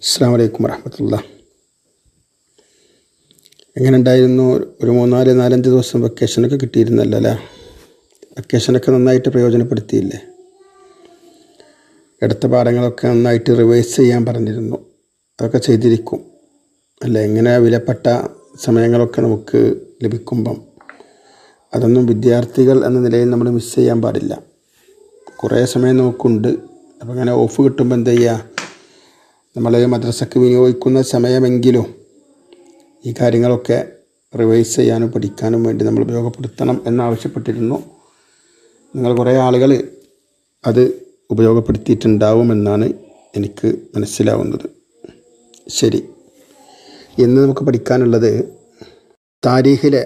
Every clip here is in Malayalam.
അസ്സാം വലൈക്കും വരഹമത്തുള്ള എങ്ങനെ ഉണ്ടായിരുന്നു ഒരു മൂന്നാല് നാലഞ്ച് ദിവസം വെക്കേഷനൊക്കെ കിട്ടിയിരുന്നല്ലോ അല്ലേ വെക്കേഷനൊക്കെ നന്നായിട്ട് പ്രയോജനപ്പെടുത്തിയില്ലേ എടുത്ത പാഠങ്ങളൊക്കെ നന്നായിട്ട് റിവൈസ് ചെയ്യാൻ പറഞ്ഞിരുന്നു അതൊക്കെ ചെയ്തിരിക്കും അല്ല എങ്ങനെ വിലപ്പെട്ട സമയങ്ങളൊക്കെ നമുക്ക് ലഭിക്കുമ്പം അതൊന്നും വിദ്യാർത്ഥികൾ എന്ന നിലയിൽ നമ്മൾ മിസ് ചെയ്യാൻ പാടില്ല കുറേ സമയം നമുക്കുണ്ട് അപ്പോൾ അങ്ങനെ ഓഫ് കിട്ടുമ്പോൾ എന്ത് ചെയ്യുക നമ്മൾ മദ്രസക്ക് വിനിയോഗിക്കുന്ന സമയമെങ്കിലും ഈ കാര്യങ്ങളൊക്കെ റിവൈസ് ചെയ്യാനും പഠിക്കാനും വേണ്ടി നമ്മൾ ഉപയോഗപ്പെടുത്തണം എന്നാവശ്യപ്പെട്ടിരുന്നു നിങ്ങൾ കുറേ ആളുകൾ അത് ഉപയോഗപ്പെടുത്തിയിട്ടുണ്ടാവുമെന്നാണ് എനിക്ക് മനസ്സിലാവുന്നത് ശരി ഇന്ന് നമുക്ക് പഠിക്കാനുള്ളത് താരീഖിലെ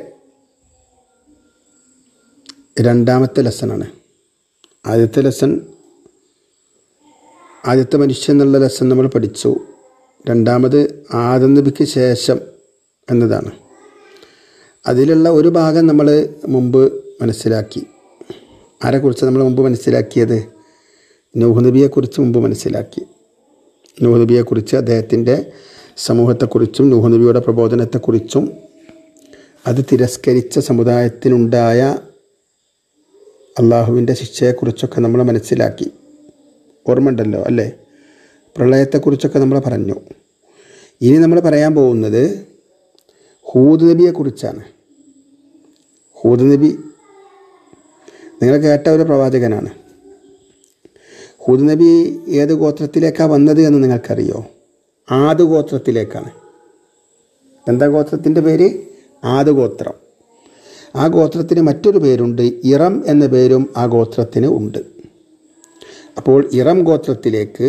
രണ്ടാമത്തെ ലെസണാണ് ആദ്യത്തെ ലെസൺ ആദ്യത്തെ മനുഷ്യൻ എന്നുള്ള ലെസൺ നമ്മൾ പഠിച്ചു രണ്ടാമത് ആദനബിക്ക് ശേഷം എന്നതാണ് അതിലുള്ള ഒരു ഭാഗം നമ്മൾ മുമ്പ് മനസ്സിലാക്കി ആരെക്കുറിച്ച് നമ്മൾ മുമ്പ് മനസ്സിലാക്കിയത് നൂഹ് നബിയെക്കുറിച്ച് മുമ്പ് മനസ്സിലാക്കി നൂഹ് നബിയെക്കുറിച്ച് അദ്ദേഹത്തിൻ്റെ സമൂഹത്തെക്കുറിച്ചും നൂഹ് നബിയുടെ പ്രബോധനത്തെക്കുറിച്ചും അത് തിരസ്കരിച്ച സമുദായത്തിനുണ്ടായ അള്ളാഹുവിൻ്റെ ശിക്ഷയെക്കുറിച്ചൊക്കെ നമ്മൾ മനസ്സിലാക്കി ഓർമ്മയുണ്ടല്ലോ അല്ലേ പ്രളയത്തെക്കുറിച്ചൊക്കെ നമ്മൾ പറഞ്ഞു ഇനി നമ്മൾ പറയാൻ പോകുന്നത് ഹൂദ് നബിയെക്കുറിച്ചാണ് ഹൂദ് നബി നിങ്ങൾ കേട്ട ഒരു പ്രവാചകനാണ് ഹൂദ് നബി ഏത് ഗോത്രത്തിലേക്കാണ് വന്നത് എന്ന് നിങ്ങൾക്കറിയോ ആദ് ഗോത്രത്തിലേക്കാണ് എന്താ ഗോത്രത്തിൻ്റെ പേര് ആദ് ഗോത്രം ആ ഗോത്രത്തിന് മറ്റൊരു പേരുണ്ട് ഇറം എന്ന പേരും ആ ഗോത്രത്തിന് ഉണ്ട് അപ്പോൾ ഇറം ഗോത്രത്തിലേക്ക്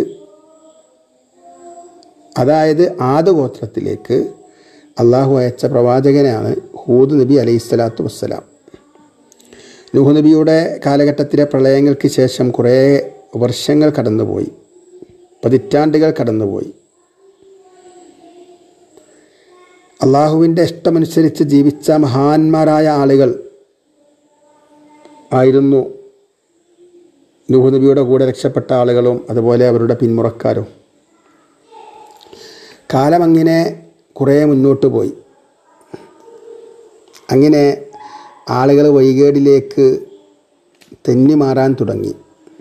അതായത് ആദ് ഗോത്രത്തിലേക്ക് അള്ളാഹു അയച്ച പ്രവാചകനാണ് ഹൂദ് നബി അലൈഹി സ്വലാത്തു വസ്സലാം നൂഹ് നബിയുടെ കാലഘട്ടത്തിലെ പ്രളയങ്ങൾക്ക് ശേഷം കുറേ വർഷങ്ങൾ കടന്നുപോയി പതിറ്റാണ്ടുകൾ കടന്നുപോയി അള്ളാഹുവിൻ്റെ ഇഷ്ടമനുസരിച്ച് ജീവിച്ച മഹാന്മാരായ ആളുകൾ ആയിരുന്നു നൂഹ് നബിയുടെ കൂടെ രക്ഷപ്പെട്ട ആളുകളും അതുപോലെ അവരുടെ പിന്മുറക്കാരും കാലം അങ്ങനെ കുറേ മുന്നോട്ട് പോയി അങ്ങനെ ആളുകൾ വൈകേടിലേക്ക് തെന്നി മാറാൻ തുടങ്ങി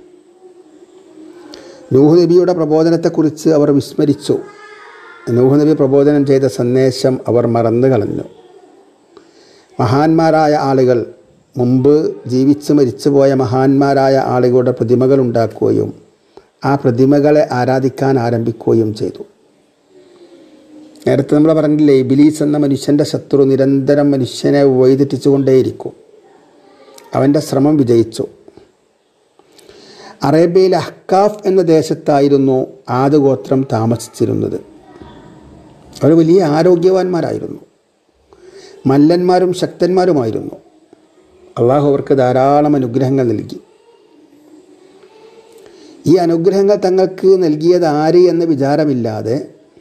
നൂഹ് നബിയുടെ പ്രബോധനത്തെക്കുറിച്ച് അവർ വിസ്മരിച്ചു നൂഹ് നബി പ്രബോധനം ചെയ്ത സന്ദേശം അവർ മറന്നു കളഞ്ഞു മഹാന്മാരായ ആളുകൾ മുമ്പ് ജീവിച്ച് മരിച്ചുപോയ മഹാന്മാരായ ആളുകളുടെ പ്രതിമകൾ ഉണ്ടാക്കുകയും ആ പ്രതിമകളെ ആരാധിക്കാൻ ആരംഭിക്കുകയും ചെയ്തു നേരത്തെ നമ്മൾ പറഞ്ഞില്ലേ ഇബിലീസ് എന്ന മനുഷ്യൻ്റെ ശത്രു നിരന്തരം മനുഷ്യനെ വഴിതെറ്റിച്ചുകൊണ്ടേയിരിക്കും അവൻ്റെ ശ്രമം വിജയിച്ചു അറേബ്യയിലെ അഹ്കാഫ് എന്ന ദേശത്തായിരുന്നു ആദ്യഗോത്രം താമസിച്ചിരുന്നത് അവർ വലിയ ആരോഗ്യവാന്മാരായിരുന്നു മല്ലന്മാരും ശക്തന്മാരുമായിരുന്നു അള്ളാഹു അവർക്ക് ധാരാളം അനുഗ്രഹങ്ങൾ നൽകി ഈ അനുഗ്രഹങ്ങൾ തങ്ങൾക്ക് നൽകിയത് ആര് എന്ന വിചാരമില്ലാതെ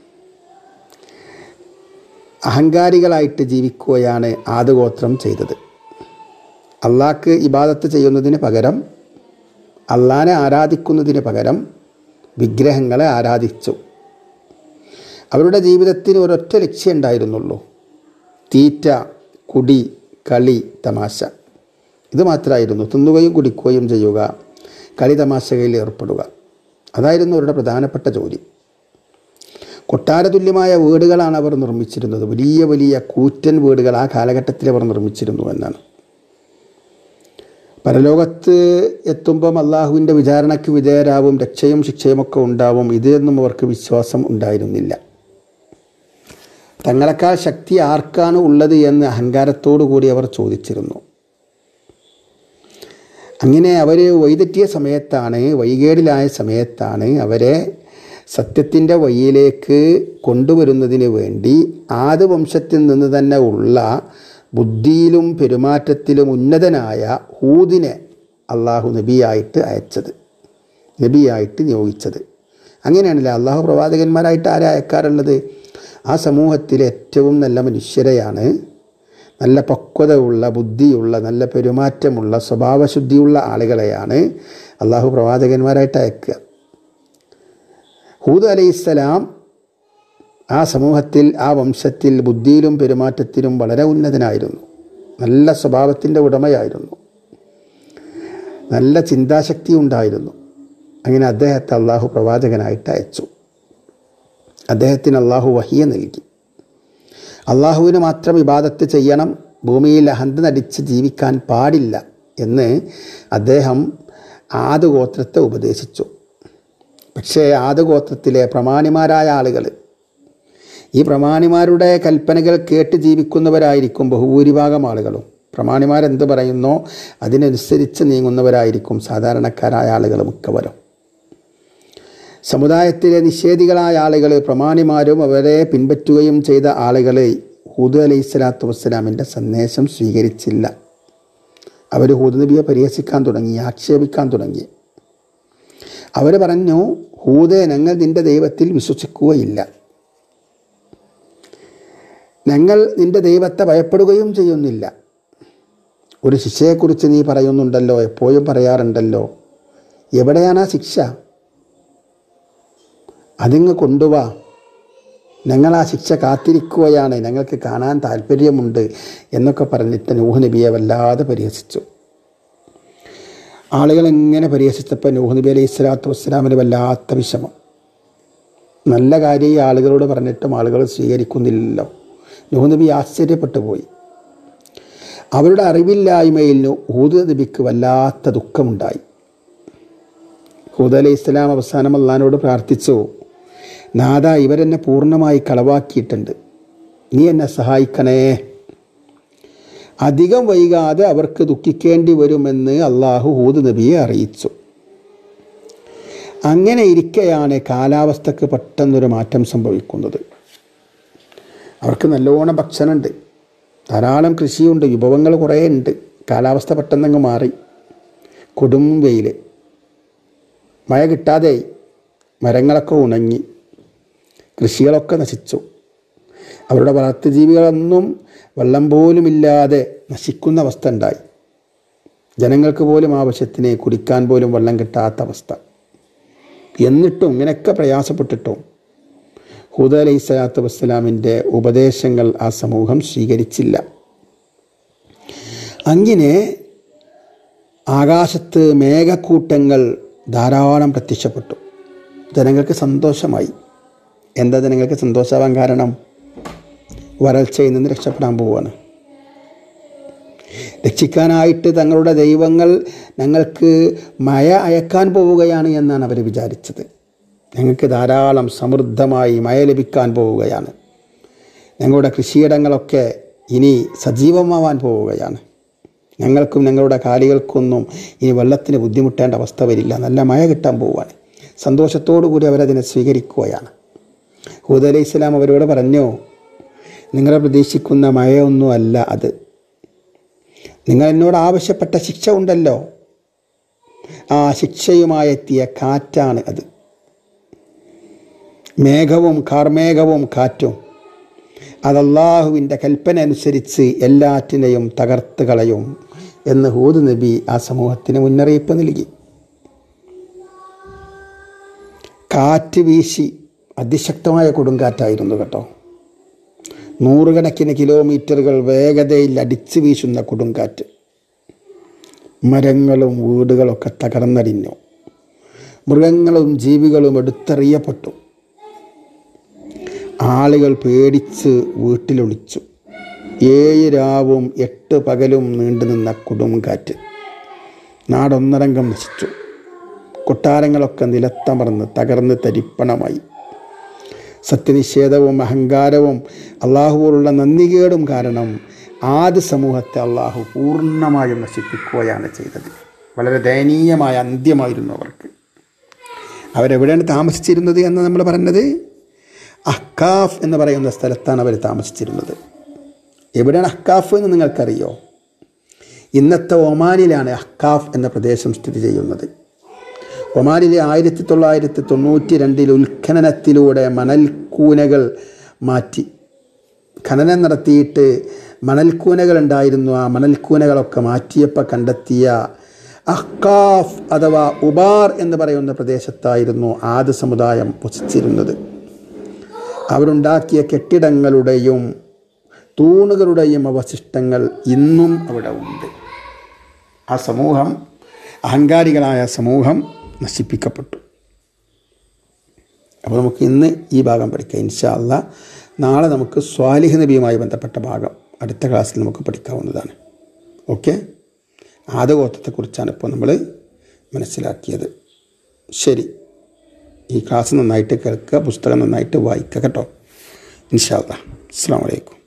അഹങ്കാരികളായിട്ട് ജീവിക്കുകയാണ് ആദ്യഗോത്രം ചെയ്തത് അള്ളാഹ്ക്ക് ഇബാദത്ത് ചെയ്യുന്നതിന് പകരം അള്ളാനെ ആരാധിക്കുന്നതിന് പകരം വിഗ്രഹങ്ങളെ ആരാധിച്ചു അവരുടെ ജീവിതത്തിന് ഒരൊറ്റ ലക്ഷ്യം ഉണ്ടായിരുന്നുള്ളൂ തീറ്റ കുടി കളി തമാശ ഇത് മാത്രമായിരുന്നു തിന്നുകയും കുടിക്കുകയും ചെയ്യുക കളി തമാശകളിൽ ഏർപ്പെടുക അതായിരുന്നു അവരുടെ പ്രധാനപ്പെട്ട ജോലി കൊട്ടാരതുല്യമായ വീടുകളാണ് അവർ നിർമ്മിച്ചിരുന്നത് വലിയ വലിയ കൂറ്റൻ വീടുകൾ ആ കാലഘട്ടത്തിൽ അവർ നിർമ്മിച്ചിരുന്നു എന്നാണ് പരലോകത്ത് എത്തുമ്പം അള്ളാഹുവിൻ്റെ വിചാരണയ്ക്ക് വിധേയരാവും രക്ഷയും ശിക്ഷയുമൊക്കെ ഉണ്ടാവും ഇതൊന്നും അവർക്ക് വിശ്വാസം ഉണ്ടായിരുന്നില്ല തങ്ങളെക്കാൾ ശക്തി ആർക്കാണ് ഉള്ളത് എന്ന് അഹങ്കാരത്തോടു കൂടി അവർ ചോദിച്ചിരുന്നു അങ്ങനെ അവർ വഴിതെറ്റിയ സമയത്താണ് വൈകേടിലായ സമയത്താണ് അവരെ സത്യത്തിൻ്റെ വഴിയിലേക്ക് കൊണ്ടുവരുന്നതിന് വേണ്ടി ആദ്യ വംശത്തിൽ നിന്ന് തന്നെ ഉള്ള ബുദ്ധിയിലും പെരുമാറ്റത്തിലും ഉന്നതനായ ഹൂദിനെ അള്ളാഹു നബിയായിട്ട് അയച്ചത് നബിയായിട്ട് നിയോഗിച്ചത് അങ്ങനെയാണല്ലേ അള്ളാഹു പ്രവാചകന്മാരായിട്ട് ആരെ അയക്കാറുള്ളത് ആ സമൂഹത്തിലെ ഏറ്റവും നല്ല മനുഷ്യരെയാണ് നല്ല പക്വതയുള്ള ബുദ്ധിയുള്ള നല്ല പെരുമാറ്റമുള്ള സ്വഭാവശുദ്ധിയുള്ള ആളുകളെയാണ് അള്ളാഹു പ്രവാചകന്മാരായിട്ട് അയക്കുക ഹൂദ് അലൈഹിസ്സലാം ആ സമൂഹത്തിൽ ആ വംശത്തിൽ ബുദ്ധിയിലും പെരുമാറ്റത്തിലും വളരെ ഉന്നതനായിരുന്നു നല്ല സ്വഭാവത്തിൻ്റെ ഉടമയായിരുന്നു നല്ല ചിന്താശക്തി ഉണ്ടായിരുന്നു അങ്ങനെ അദ്ദേഹത്തെ അള്ളാഹു പ്രവാചകനായിട്ട് അയച്ചു അദ്ദേഹത്തിന് അള്ളാഹു വഹിയ നൽകി അള്ളാഹുവിന് മാത്രം ഇബാദത്ത് ചെയ്യണം ഭൂമിയിൽ അഹന്ത നടിച്ച് ജീവിക്കാൻ പാടില്ല എന്ന് അദ്ദേഹം ആദുഗോത്രത്തെ ഉപദേശിച്ചു പക്ഷേ ആദുഗോത്രത്തിലെ പ്രമാണിമാരായ ആളുകൾ ഈ പ്രമാണിമാരുടെ കൽപ്പനകൾ കേട്ട് ജീവിക്കുന്നവരായിരിക്കും ബഹുഭൂരിഭാഗം ആളുകളും പ്രമാണിമാരെന്ത് പറയുന്നോ അതിനനുസരിച്ച് നീങ്ങുന്നവരായിരിക്കും സാധാരണക്കാരായ ആളുകൾ മിക്കവരും സമുദായത്തിലെ നിഷേധികളായ ആളുകൾ പ്രമാണിമാരും അവരെ പിൻപറ്റുകയും ചെയ്ത ആളുകൾ ഹൂദ് അലൈഹി സ്വലാത്തു വസ്സലാമിൻ്റെ സന്ദേശം സ്വീകരിച്ചില്ല അവർ ഹൂദ് നബിയെ പരിഹസിക്കാൻ തുടങ്ങി ആക്ഷേപിക്കാൻ തുടങ്ങി അവർ പറഞ്ഞു ഹൂദെ ഞങ്ങൾ നിന്റെ ദൈവത്തിൽ വിശ്വസിക്കുകയില്ല ഞങ്ങൾ നിന്റെ ദൈവത്തെ ഭയപ്പെടുകയും ചെയ്യുന്നില്ല ഒരു ശിക്ഷയെക്കുറിച്ച് നീ പറയുന്നുണ്ടല്ലോ എപ്പോഴും പറയാറുണ്ടല്ലോ എവിടെയാണ് ആ ശിക്ഷ അതിങ്ങ് കൊണ്ടുവാ ഞങ്ങൾ ആ ശിക്ഷ കാത്തിരിക്കുകയാണ് ഞങ്ങൾക്ക് കാണാൻ താല്പര്യമുണ്ട് എന്നൊക്കെ പറഞ്ഞിട്ട് നൂഹ് നബിയെ വല്ലാതെ പരിഹസിച്ചു ആളുകൾ എങ്ങനെ പരിഹസിച്ചപ്പോൾ നൂഹ് നബി അലൈഹി സ്വലാത്തു വസ്സലാമിന് വല്ലാത്ത വിഷമം നല്ല കാര്യം ഈ ആളുകളോട് പറഞ്ഞിട്ടും ആളുകൾ സ്വീകരിക്കുന്നില്ലല്ലോ നൂഹ് നബി ആശ്ചര്യപ്പെട്ടു പോയി അവരുടെ അറിവില്ലായ്മയിൽ ഹൂദ് നബിക്ക് വല്ലാത്ത ദുഃഖമുണ്ടായി ഹൂദ് അലൈഹി ഇസ്ലാം അവസാനം അള്ളഹാനോട് പ്രാർത്ഥിച്ചു നാഥ ഇവരെന്നെ പൂർണ്ണമായി കളവാക്കിയിട്ടുണ്ട് നീ എന്നെ സഹായിക്കണേ അധികം വൈകാതെ അവർക്ക് ദുഃഖിക്കേണ്ടി വരുമെന്ന് അള്ളാഹു ഹൂദ് നബിയെ അറിയിച്ചു അങ്ങനെ ഇരിക്കെയാണ് കാലാവസ്ഥക്ക് പെട്ടെന്നൊരു മാറ്റം സംഭവിക്കുന്നത് അവർക്ക് നല്ലോണം ഭക്ഷണമുണ്ട് ധാരാളം കൃഷിയുണ്ട് വിഭവങ്ങൾ കുറേ ഉണ്ട് കാലാവസ്ഥ പെട്ടെന്നങ്ങ് മാറി കൊടും വെയിൽ മഴ കിട്ടാതെയായി മരങ്ങളൊക്കെ ഉണങ്ങി കൃഷികളൊക്കെ നശിച്ചു അവരുടെ വളർത്തുജീവികളൊന്നും വെള്ളം പോലുമില്ലാതെ നശിക്കുന്ന അവസ്ഥ ഉണ്ടായി ജനങ്ങൾക്ക് പോലും ആവശ്യത്തിന് കുടിക്കാൻ പോലും വെള്ളം കിട്ടാത്ത അവസ്ഥ എന്നിട്ടും ഇങ്ങനെയൊക്കെ പ്രയാസപ്പെട്ടിട്ടും ഹൂദ അലൈഹി സ്വലാത്തു വസ്സലാമിൻ്റെ ഉപദേശങ്ങൾ ആ സമൂഹം സ്വീകരിച്ചില്ല അങ്ങനെ ആകാശത്ത് മേഘക്കൂട്ടങ്ങൾ ധാരാളം പ്രത്യക്ഷപ്പെട്ടു ജനങ്ങൾക്ക് സന്തോഷമായി എന്താ ജനങ്ങൾക്ക് സന്തോഷമാവാൻ കാരണം വരൾച്ചയിൽ നിന്ന് രക്ഷപ്പെടാൻ പോവുകയാണ് രക്ഷിക്കാനായിട്ട് തങ്ങളുടെ ദൈവങ്ങൾ ഞങ്ങൾക്ക് മഴ അയക്കാൻ പോവുകയാണ് എന്നാണ് അവർ വിചാരിച്ചത് ഞങ്ങൾക്ക് ധാരാളം സമൃദ്ധമായി മഴ ലഭിക്കാൻ പോവുകയാണ് ഞങ്ങളുടെ കൃഷിയിടങ്ങളൊക്കെ ഇനി സജീവമാവാൻ പോവുകയാണ് ഞങ്ങൾക്കും ഞങ്ങളുടെ കാലികൾക്കൊന്നും ഇനി വെള്ളത്തിന് ബുദ്ധിമുട്ടേണ്ട അവസ്ഥ വരില്ല നല്ല മഴ കിട്ടാൻ പോവുകയാണ് സന്തോഷത്തോടു കൂടി അവരതിനെ സ്വീകരിക്കുകയാണ് ഹൂദ് അലൈഹി ഇസ്ലാം അവരോട് പറഞ്ഞു നിങ്ങളെ പ്രതീക്ഷിക്കുന്ന മഴയൊന്നും അല്ല അത് നിങ്ങൾ എന്നോട് ആവശ്യപ്പെട്ട ശിക്ഷ ഉണ്ടല്ലോ ആ ശിക്ഷയുമായി എത്തിയ കാറ്റാണ് അത് മേഘവും കാർമേഘവും കാറ്റും അത് അള്ളാഹുവിൻ്റെ കൽപ്പന അനുസരിച്ച് എല്ലാറ്റിനെയും തകർത്ത് കളയും എന്ന് ഹൂദ് നബി ആ സമൂഹത്തിന് മുന്നറിയിപ്പ് നൽകി കാറ്റ് വീശി അതിശക്തമായ കൊടുങ്കാറ്റായിരുന്നു കേട്ടോ നൂറുകണക്കിന് കിലോമീറ്ററുകൾ വേഗതയിൽ അടിച്ചു വീശുന്ന കൊടുങ്കാറ്റ് മരങ്ങളും വീടുകളൊക്കെ തകർന്നടിഞ്ഞു മൃഗങ്ങളും ജീവികളും എടുത്തെറിയപ്പെട്ടു ആളുകൾ പേടിച്ച് വീട്ടിലൊളിച്ചു ഏഴ് രാവും എട്ട് പകലും നീണ്ടുനിന്ന കൊടുങ്കാറ്റ് നാടൊന്നരംഗം നശിച്ചു കൊട്ടാരങ്ങളൊക്കെ നിലത്തമർന്ന് തകർന്ന് തരിപ്പണമായി സത്യനിഷേധവും അഹങ്കാരവും അള്ളാഹുവോടുള്ള നന്ദികേടും കാരണം ആദ്യ സമൂഹത്തെ അള്ളാഹു പൂർണ്ണമായും നശിപ്പിക്കുകയാണ് ചെയ്തത് വളരെ ദയനീയമായ അന്ത്യമായിരുന്നു അവർക്ക് അവരെവിടെയാണ് താമസിച്ചിരുന്നത് എന്ന് നമ്മൾ പറഞ്ഞത് അഹ്കാഫ് എന്ന് പറയുന്ന സ്ഥലത്താണ് അവർ താമസിച്ചിരുന്നത് എവിടെയാണ് അഹ്കാഫ് എന്ന് നിങ്ങൾക്കറിയോ ഇന്നത്തെ ഒമാനിലാണ് അഹ്കാഫ് എന്ന പ്രദേശം സ്ഥിതി ചെയ്യുന്നത് ഒമാനിലെ ആയിരത്തി തൊള്ളായിരത്തി തൊണ്ണൂറ്റി രണ്ടിൽ ഉത്ഖനനത്തിലൂടെ മണൽക്കൂനകൾ മാറ്റി ഖനനം നടത്തിയിട്ട് മണൽക്കൂനകൾ ഉണ്ടായിരുന്നു ആ മണൽക്കൂനകളൊക്കെ മാറ്റിയപ്പോൾ കണ്ടെത്തിയ അഹ്കാഫ് അഥവാ ഉബാർ എന്ന് പറയുന്ന പ്രദേശത്തായിരുന്നു ആദ്യ സമുദായം വസിച്ചിരുന്നത് അവരുണ്ടാക്കിയ കെട്ടിടങ്ങളുടെയും തൂണുകളുടെയും അവശിഷ്ടങ്ങൾ ഇന്നും അവിടെ ഉണ്ട് ആ സമൂഹം അഹങ്കാരികളായ സമൂഹം നശിപ്പിക്കപ്പെട്ടു അപ്പോൾ നമുക്ക് ഇന്ന് ഈ ഭാഗം പഠിക്കാം ഇൻഷാ അല്ല നാളെ നമുക്ക് സ്വാലിഹ് നബിയുമായി ബന്ധപ്പെട്ട ഭാഗം അടുത്ത ക്ലാസ്സിൽ നമുക്ക് പഠിക്കാവുന്നതാണ് ഓക്കെ ആദഗോത്രത്തെക്കുറിച്ചാണ് ഇപ്പോൾ നമ്മൾ മനസ്സിലാക്കിയത് ശരി ഈ ക്ലാസ് നന്നായിട്ട് കേൾക്കുക പുസ്തകം നന്നായിട്ട് വായിക്കുക കേട്ടോ ഇൻഷാ അല്ലാ അസ്സാം വലൈക്കും